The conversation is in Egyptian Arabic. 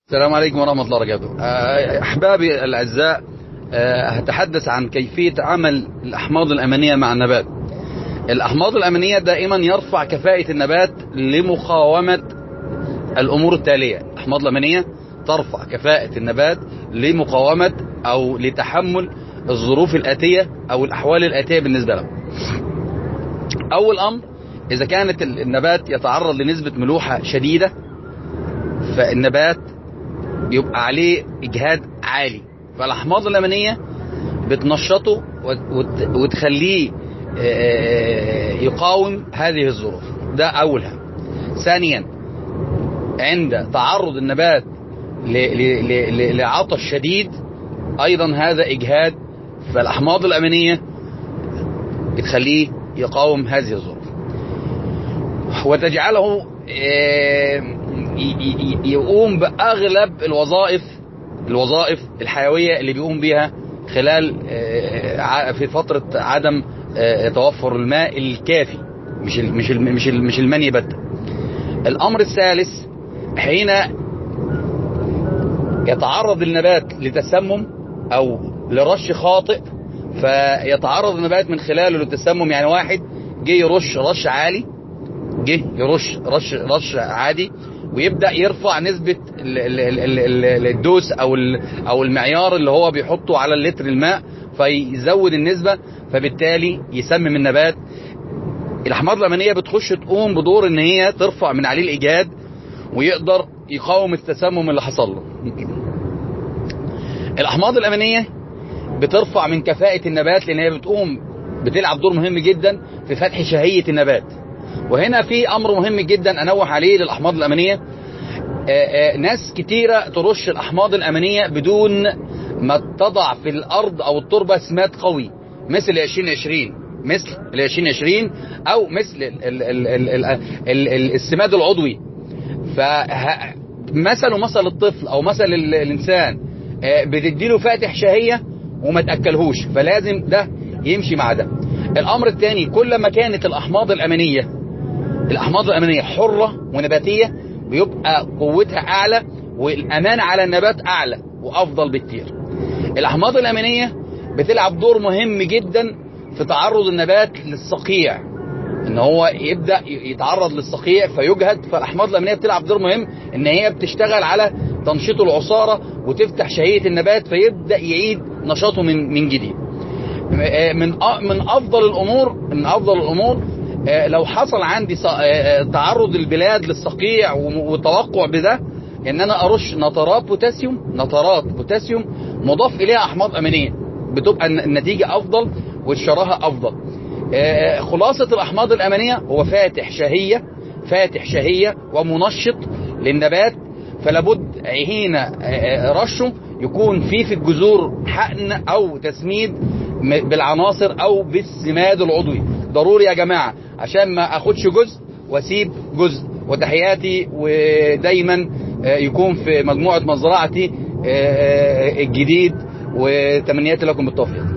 السلام عليكم ورحمة الله وبركاته أحبابي الأعزاء هتحدث عن كيفية عمل الأحماض الأمينية مع النبات الأحماض الأمينية دائما يرفع كفاءة النبات لمقاومة الأمور التالية الأحماض الأمينية ترفع كفاءة النبات لمقاومة أو لتحمل الظروف الآتية أو الأحوال الآتية بالنسبة له أول أمر إذا كانت النبات يتعرض لنسبة ملوحة شديدة فالنبات بيبقى عليه اجهاد عالي فالاحماض الامينيه بتنشطه وتخليه يقاوم هذه الظروف ده اولها ثانيا عند تعرض النبات لعطش شديد ايضا هذا اجهاد فالاحماض الامينيه بتخليه يقاوم هذه الظروف وتجعله يقوم باغلب الوظائف الوظائف الحيويه اللي بيقوم بها خلال في فتره عدم توفر الماء الكافي مش مش مش مش المني بت الامر الثالث حين يتعرض النبات لتسمم او لرش خاطئ فيتعرض النبات من خلاله للتسمم يعني واحد جه يرش رش عالي جه يرش رش رش عادي ويبدا يرفع نسبه الدوس او او المعيار اللي هو بيحطه على اللتر الماء فيزود النسبه فبالتالي يسمم النبات الاحماض الامينيه بتخش تقوم بدور ان هي ترفع من عليه الايجاد ويقدر يقاوم التسمم اللي حصل له الاحماض الامينيه بترفع من كفاءه النبات لان هي بتقوم بتلعب دور مهم جدا في فتح شهيه النبات وهنا في امر مهم جدا انوه عليه للاحماض الامينيه آآ آآ ناس كتيره ترش الاحماض الامينيه بدون ما تضع في الارض او التربه سماد قوي مثل 2020 مثل ال 2020 او مثل ال ال ال ال ال ال السماد العضوي فمثل مثل الطفل او مثل الانسان بتديله فاتح شهيه وما تاكلهوش فلازم ده يمشي مع ده الامر الثاني كل ما كانت الاحماض الامينيه الاحماض الامينيه حره ونباتيه بيبقى قوتها اعلى والامان على النبات اعلى وافضل بكتير الاحماض الامينيه بتلعب دور مهم جدا في تعرض النبات للصقيع ان هو يبدا يتعرض للصقيع فيجهد فالاحماض الامينيه بتلعب دور مهم ان هي بتشتغل على تنشيط العصاره وتفتح شهيه النبات فيبدا يعيد نشاطه من من جديد من من افضل الامور من افضل الامور لو حصل عندي تعرض البلاد للصقيع والتوقع بده ان انا ارش نترات بوتاسيوم نترات بوتاسيوم مضاف اليها احماض امينيه بتبقى النتيجه افضل والشراهه افضل خلاصه الاحماض الامينيه هو فاتح شهيه فاتح شهيه ومنشط للنبات فلابد حين رشه يكون في في الجذور حقن او تسميد بالعناصر او بالسماد العضوي ضروري يا جماعه عشان ما اخدش جزء واسيب جزء وتحياتي ودايما يكون في مجموعه مزرعتي الجديد وتمنياتي لكم بالتوفيق